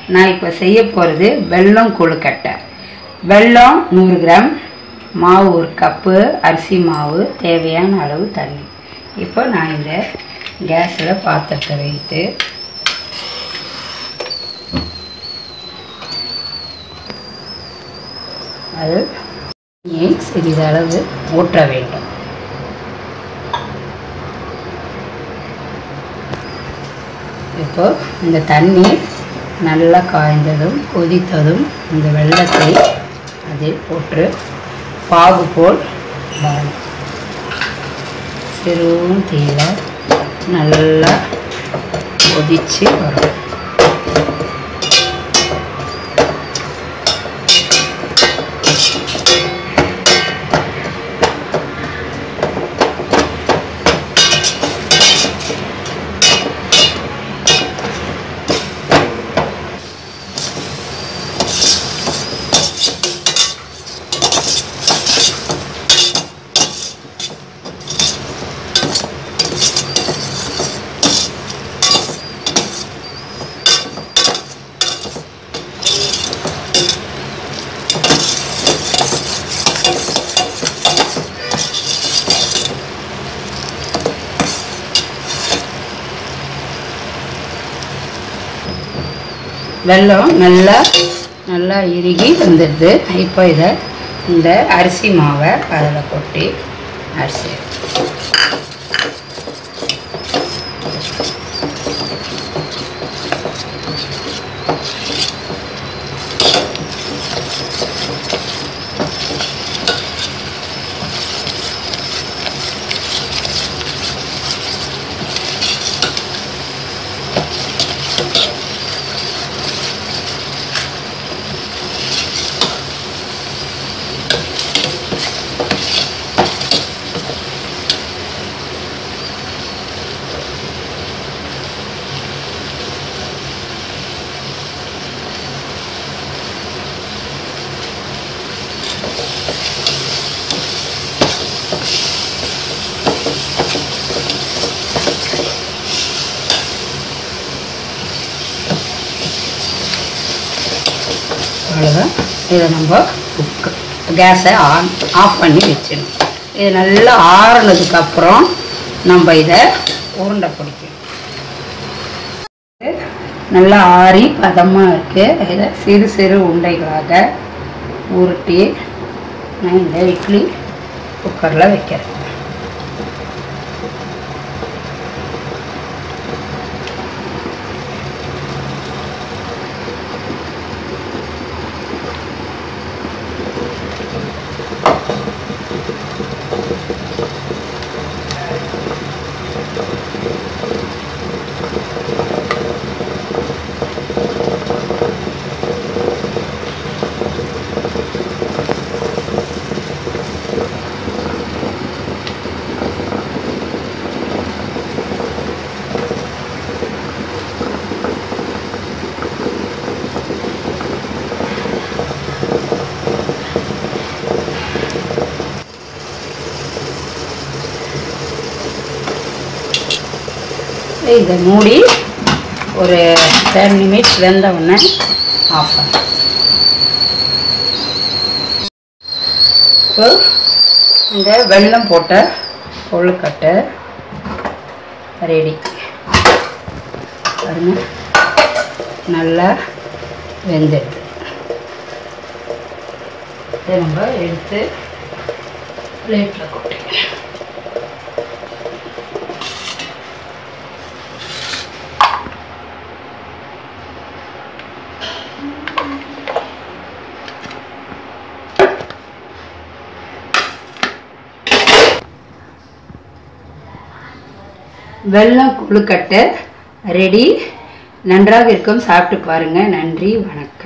நான் இப்போ செய்ய போகிறது வெல்லம் கொழுக்கட்டை வெல்லம் நூறு கிராம் மாவு ஒரு கப்பு அரிசி மாவு தேவையான அளவு தண்ணி இப்போ நான் இந்த கேஸில் பாத்திரத்தை வைத்து அது தண்ணியை சிறிதளவு ஊற்ற வேண்டும் இப்போ இந்த தண்ணி நல்லா காய்ந்ததும் கொதித்ததும் இந்த வெள்ளத்தை அதில் போட்டு பாகு போல் வரணும் சிறுவும் தீயில நல்லா கொதிச்சு வரும் வெல்லம் நல்லா நல்லா இறுகி வந்துடுது இப்போ இதை இந்த அரிசி மாவை அதில் கொட்டி அரிசி அவ்வளோதான் இதை நம்ம குக்கு கேஸை ஆன் ஆஃப் பண்ணி வச்சிடணும் இது நல்லா ஆறுனதுக்கப்புறம் நம்ம இதை உருண்டை பிடிக்கணும் நல்லா ஆறி பதமாக இருக்குது இதை சிறு சிறு உருண்டைகளாக உருட்டி நான் இந்த இட்லி குக்கரில் வைக்கிறேன் இதை மூடி ஒரு டென் நிமிட்ஸ் வெந்த உடனே ஆஃப் பண்ண இப்போ இந்த வெல்லம் போட்ட கொழுக்கட்டை ரெடி பாருங்க நல்லா வெந்துடுது இதை நம்ம எடுத்து பிளேட்டில் கொட்டிக்கலாம் வெல்லம் கொழுக்கட்டை ரெடி நன்றாக இருக்கும் சாப்பிட்டு பாருங்கள் நன்றி வணக்கம்